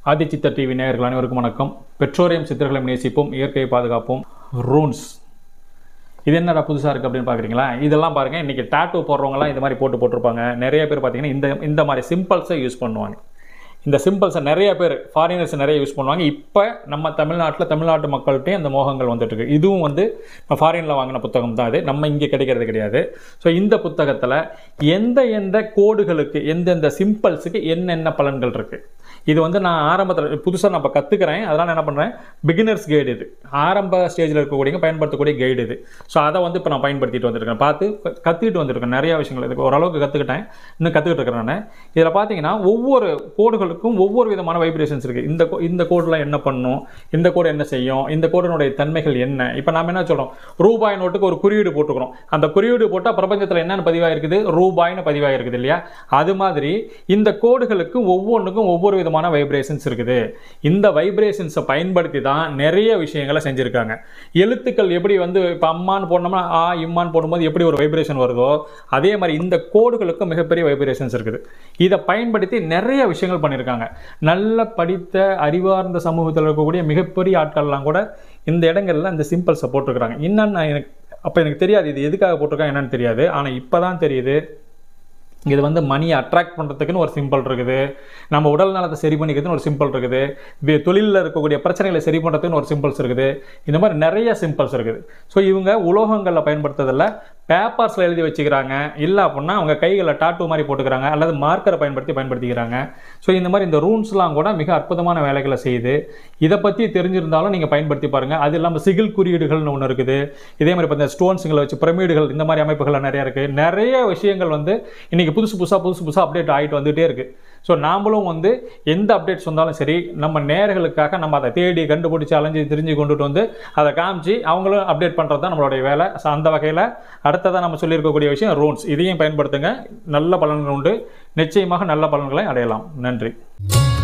ஆதிச்சித்தர் TV நேயர்கள் அனைவருக்கும் வணக்கம் பெற்றோரையும் சித்தர்களை நேசிப்போம் இயற்கையை பாதுகாப்போம் ரூன்ஸ் இது என்னடா புதுசாக இருக்குது அப்படின்னு பார்க்குறீங்களா இதெல்லாம் பாருங்கள் இன்றைக்கி டாட்டூ போடுறவங்கலாம் இந்த மாதிரி போட்டு போட்டிருப்பாங்க நிறைய பேர் பார்த்தீங்கன்னா இந்த இந்த மாதிரி சிம்பிள்ஸை யூஸ் பண்ணுவாங்க இந்த சிம்பிள்ஸை நிறைய பேர் ஃபாரினர்ஸ் நிறைய யூஸ் பண்ணுவாங்க இப்போ நம்ம தமிழ்நாட்டில் தமிழ்நாட்டு மக்கள்கிட்டையும் அந்த மோகங்கள் வந்துட்டு இருக்கு இதுவும் வந்து ஃபாரினில் வாங்கின புத்தகம் தான் இது நம்ம இங்கே கிடைக்கிறது கிடையாது ஸோ இந்த புத்தகத்தில் எந்த எந்த கோடுகளுக்கு எந்தெந்த சிம்பிள்ஸுக்கு என்னென்ன பலன்கள் இருக்குது இது வந்து நான் ஆரம்பத்தில் புதுசாக நான் இப்போ கற்றுக்கிறேன் அதனால் நான் என்ன பண்ணுறேன் பிகினர்ஸ் கைடு இது ஆரம்ப ஸ்டேஜில் இருக்கக்கூடிய பயன்படுத்தக்கூடிய கைடு இது ஸோ அதை வந்து இப்போ நான் பயன்படுத்திட்டு வந்திருக்கேன் பார்த்து கற்றுக்கிட்டு வந்திருக்கேன் நிறைய விஷயங்கள் இதுக்கு ஓரளவுக்கு கற்றுக்கிட்டேன் இன்னும் கற்றுக்கிட்டு இருக்கிறேன் நான் இதில் பார்த்தீங்கன்னா ஒவ்வொரு கோடுகளுக்கும் ஒவ்வொரு விதமான வைப்ரேஷன்ஸ் இருக்குது இந்த கோ- இந்த கோடில் என்ன பண்ணும் இந்த கோடு என்ன செய்யும் இந்த கோடினுடைய தன்மைகள் என்ன இப்போ நாம என்ன சொல்கிறோம் ரூபாய் நோட்டுக்கு ஒரு குறியீடு போட்டுக்கிறோம் அந்த குறியீடு போட்டால் பிரபஞ்சத்தில் என்னென்ன பதிவாயிருக்குது ரூபாய்னு பதிவாயிருக்குது இல்லையா அது மாதிரி இந்த கோடுகளுக்கு ஒவ்வொன்றுக்கும் ஒவ்வொரு விதமான வைப்ரேஷன்ஸ் இருக்குது இந்த வைப்ரேஷன்ஸை பயன்படுத்தி தான் நிறைய விஷயங்களை செஞ்சுருக்காங்க எழுத்துக்கள் எப்படி வந்து இப்போ அம்மான்னு போடணும்னா ஆ இம்மான்னு போடும்போது எப்படி ஒரு வைப்ரேஷன் வருதோ அதே மாதிரி இந்த கோடுகளுக்கும் மிகப்பெரிய வைப்ரேஷன்ஸ் இருக்குது இதை பயன்படுத்தி நிறைய விஷயங்கள் பண்ணியிருக்காங்க நல்ல படித்த அறிவார்ந்த சமூகத்தில் இருக்கக்கூடிய மிகப்பெரிய ஆட்கள்லாம் கூட இந்த இடங்கள்ல இந்த சிம்பிள்ஸை போட்டிருக்கிறாங்க என்னன்னு எனக்கு அப்போ எனக்கு தெரியாது இது எதுக்காக போட்டிருக்காங்க என்னன்னு தெரியாது ஆனால் இப்போ தான் தெரியுது இது வந்து மணியை அட்ராக்ட் பண்ணுறதுக்குன்னு ஒரு சிம்பிள் இருக்குது நம்ம உடல் நலத்தை சரி பண்ணிக்கிறதுன்னு ஒரு சிம்பிள் இருக்குது வே- தொழில்ல இருக்கக்கூடிய பிரச்சனைகளை சரி பண்ணுறதுக்குன்னு ஒரு சிம்பிள்ஸ் இருக்குது இந்த மாதிரி நிறைய சிம்பிள்ஸ் இருக்குது ஸோ இவங்க உலோகங்களில் பயன்படுத்துறதில்ல பேப்பர்ஸில் எழுதி வச்சுக்கிறாங்க இல்லை அப்படின்னா அவங்க கைகளில் டாட்டூ மாதிரி போட்டுக்கிறாங்க அல்லது மார்க்கரை பயன்படுத்தி பயன்படுத்திக்கிறாங்க ஸோ இந்த மாதிரி இந்த ரூன்ஸ்லாம் கூட மிக அற்புதமான வேலைகளை செய்யுது இதை பற்றி தெரிஞ்சிருந்தாலும் நீங்கள் பயன்படுத்தி பாருங்கள் அது இல்லாமல் சிகில் குறியீடுகள்னு ஒன்று இருக்குது இதே மாதிரி இப்போ இந்த ஸ்டோன்ஸுங்களை வச்சு பிரமிடுகள் இந்த மாதிரி அமைப்புகள் நிறைய இருக்குது நிறைய விஷயங்கள் வந்து இன்றைக்கி புதுசு புதுசாக புதுசு புதுசாக அப்டேட் ஆகிட்டு வந்துகிட்டே இருக்குது ஸோ நாமளும் வந்து எந்த அப்டேட்ஸ் வந்தாலும் சரி நம்ம நேர்களுக்காக நம்ம அதை தேடி கண்டுபிடிச்சி அலைஞ்சு தெரிஞ்சு கொண்டுட்டு வந்து அதை காமிச்சு அவங்களும் அப்டேட் பண்ணுறது தான் நம்மளுடைய வேலை ஸோ அந்த வகையில் அடுத்ததாக நம்ம சொல்லியிருக்கக்கூடிய விஷயம் ரூன்ஸ் இதையும் பயன்படுத்துங்க நல்ல பலன்கள் உண்டு நிச்சயமாக நல்ல பலன்களை அடையலாம் நன்றி